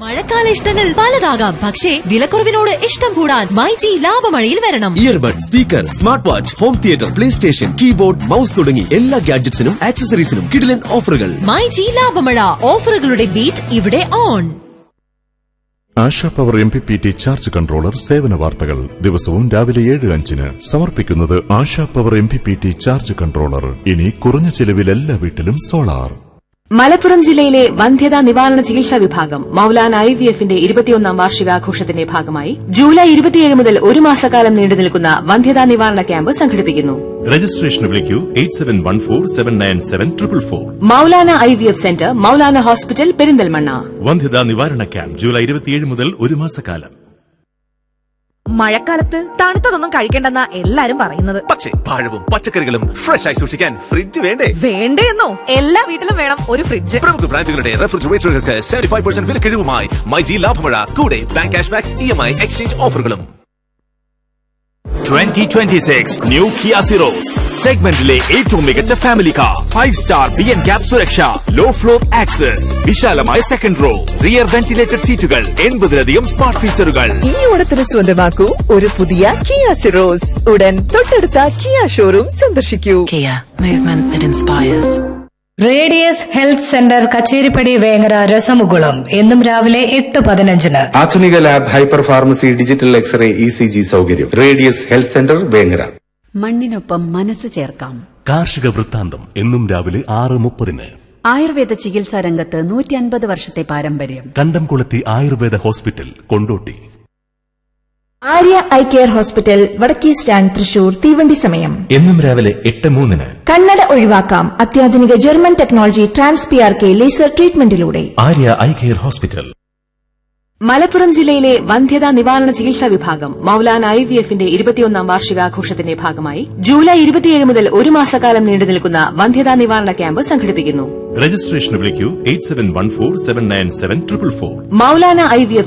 മഴക്കാല ഇഷ്ടങ്ങൾ പലതാകാം പക്ഷേ വിലക്കുറവിനോട് ഇഷ്ടം കൂടാൻ മൈജി ലാഭമഴയിൽ വരണം earbud speaker smart watch home theatre play station keyboard mouse തുടങ്ങി എല്ലാ ഗാഡ്ജറ്റ്സിനും ആക്സസറീസിനും കിടിലൻ ഓഫറുകൾ മൈജി ലാഭമഴ ഓഫറുകളുടെ ബീറ്റ് ഇവിടെ on Asha power M P P T charge controller സേവന വാർത്തകൾ ദിവസവും രാവിലെ ഏഴ് അഞ്ചിന് സമർപ്പിക്കുന്നത് Asha power M P P T charge controller ഇനി കുറഞ്ഞ ചെലവിൽ എല്ലാ വീട്ടിലും സോളാർ മലപ്പുറം ജില്ലയിലെ വന്ധ്യതാ നിവാരണ ചികിത്സാ വിഭാഗം മൌലാന ഐ വി എഫിന്റെ ഇരുപത്തിയൊന്നാം വാർഷികാഘോഷത്തിന്റെ ഭാഗമായി ജൂലൈ ഇരുപത്തിയേഴ് മുതൽ ഒരു മാസക്കാലം നീണ്ടു നിൽക്കുന്ന വന്ധ്യതാ നിവാരണ ക്യാമ്പ് സംഘടിപ്പിക്കുന്നു രജിസ്ട്രേഷന് വിളിക്കൂ eight seven one four seven nine seven triple four Maulana I V F centre Maulana hospital Perinthalmanna വന്ധ്യതാ നിവാരണ ക്യാമ്പ് ജൂലൈ ഇരുപത്തിയേഴ് മുതൽ ഒരു മാസക്കാലം മഴക്കാലത്ത് തണുത്തതൊന്നും കഴിക്കണ്ടെന്നാ എല്ലാരും പറയുന്നത് പക്ഷേ പഴവും പച്ചക്കറികളും ഫ്രഷ് ആയി സൂക്ഷിക്കാൻ ഫ്രിഡ്ജ് വേണ്ടേ വേണ്ടേന്നോ എല്ലാ വീട്ടിലും വേണം ഒരു ഫ്രിഡ്ജ് പ്രമുഖ ബ്രാൻഡുകളുടെ റെഫ്രിജറേറ്ററുകൾക്ക് സെവന്റി ഫൈവ് പെർസെന്റ് വിലക്കിഴിവുമായി മൈജി ലാഭമഴ കൂടെ bank cash back E M I exchange ഓഫറുകളും 2026 ന്യൂ കിയ സിറോസ് സെഗ്മെന്റിലെ ഏറ്റവും മികച്ച family car five star B N cap സുരക്ഷ ലോ ഫ്ലോർ ആക്സസ് വിശാലമായ സെക്കൻഡ് റോ റിയർ വെന്റിലേറ്റഡ് സീറ്റുകൾ എൺപതിലധികം സ്മാർട്ട് ഫീച്ചറുകൾ ഈ ഓണത്തിന് സ്വന്തമാക്കൂ ഒരു പുതിയ കിയ സിറോസ് ഉടൻ തൊട്ടടുത്ത കിയ ഷോറൂം സന്ദർശിക്കൂ Kia, movement that inspires. Radius health centre Kacheripadi Vengara രസമുകുളം എന്നും രാവിലെ എട്ട് പതിനഞ്ചിന് ആധുനിക lab hyper pharmacy digital x-ray E C G സൗകര്യം റേഡിയസ് ഹെൽത്ത് സെന്റർ വേങ്ങര മണ്ണിനൊപ്പം മനസ്സ് ചേർക്കാം കാർഷിക വൃത്താന്തം എന്നും രാവിലെ ആറ് മുപ്പതിന് ആയുർവേദ ചികിത്സാ രംഗത്ത് നൂറ്റി അൻപത് വർഷത്തെ പാരമ്പര്യം Kandamkulathy Ayurveda hospital Kondotty Arya eye care hospital വടക്കേ സ്റ്റാൻഡ് തൃശൂർ തീവണ്ടി സമയം എന്നും രാവിലെ എട്ട് മൂന്നിന് കണ്ണട ഒഴിവാക്കാം അത്യാധുനിക German technology trans P R K laser ട്രീറ്റ്മെന്റിലൂടെ Arya eye care hospital Malappuram ജില്ലയിലെ വന്ധ്യതാ നിവാരണ ചികിത്സാ വിഭാഗം മൌലാന ഐ വി എഫിന്റെ ഇരുപത്തിയൊന്നാം വാർഷികാഘോഷത്തിന്റെ ഭാഗമായി ജൂലൈ ഇരുപത്തിയേഴ് മുതൽ ഒരു മാസക്കാലം നീണ്ടു നിൽക്കുന്ന വന്ധ്യതാ നിവാരണ ക്യാമ്പ് സംഘടിപ്പിക്കുന്നു രജിസ്ട്രേഷന് വിളിക്കൂ eight seven one four seven nine seven triple four Maulana I V F